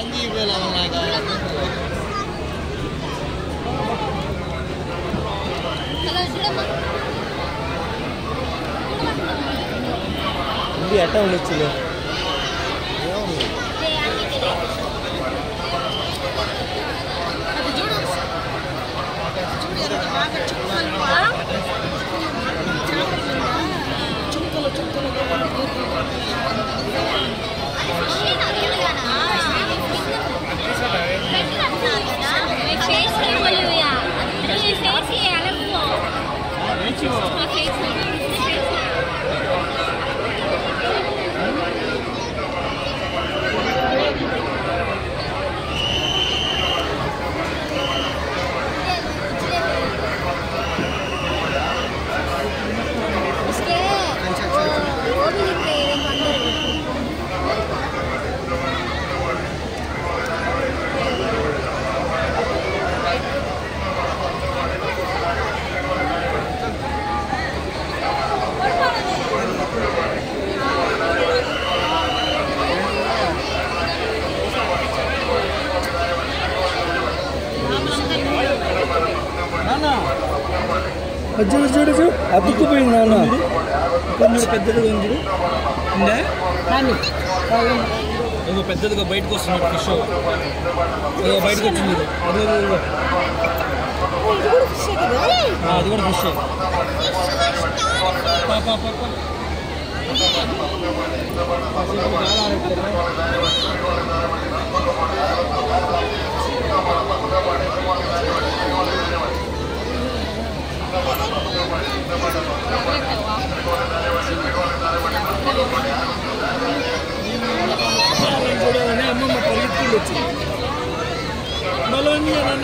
లంగి ఇవ్వేలా ఉన్నాయిగా అలా చూడమ్మా ఇది ఎట్ట ఉండొచ్చులే అది చూడు చూడు ఎంత బాగా చుక్కలు చుక్కలు చుక్కలు చూడు చూడు చూడు అతుక్కుపోయింది నాన్న కొంచెం పెద్దదిగా ఉంది ఉందా ఏదో పెద్దదిగా బయటకు వస్తుంది ఫిష్ ఏదో బయటకు వచ్చింది ఇది. అదో అదో, అదో. ఆ, అది కూడా ఫిష్ పా, పా, పా, పా. కాసేపు గాలి ఆడట్లేదా? చూడాలని అమ్మమ్మ పరిగెత్తుకుంటూ వచ్చింది బలోని నాన్న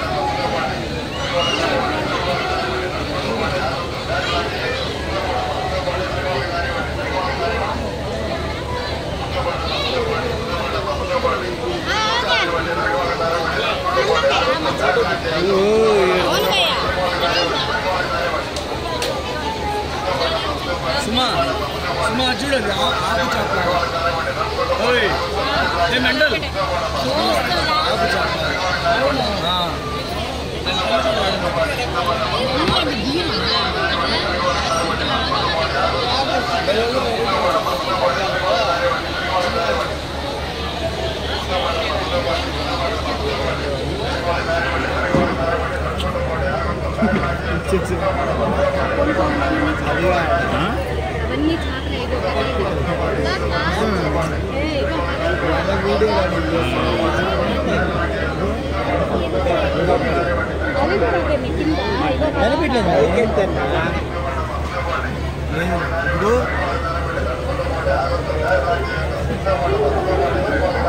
సుమా సుమా చూడండి ఆ- ఆకు చేప ఓయ్ ఏ మెండల్ ఆకు చేప ఆ. అవన్నీ చేపలే ఇగో ఏ ఇగో అవి కూడా ఒకటి కింద ఇగో కనిపించలేదు ఏంటన్నా నేను ఇప్పుడు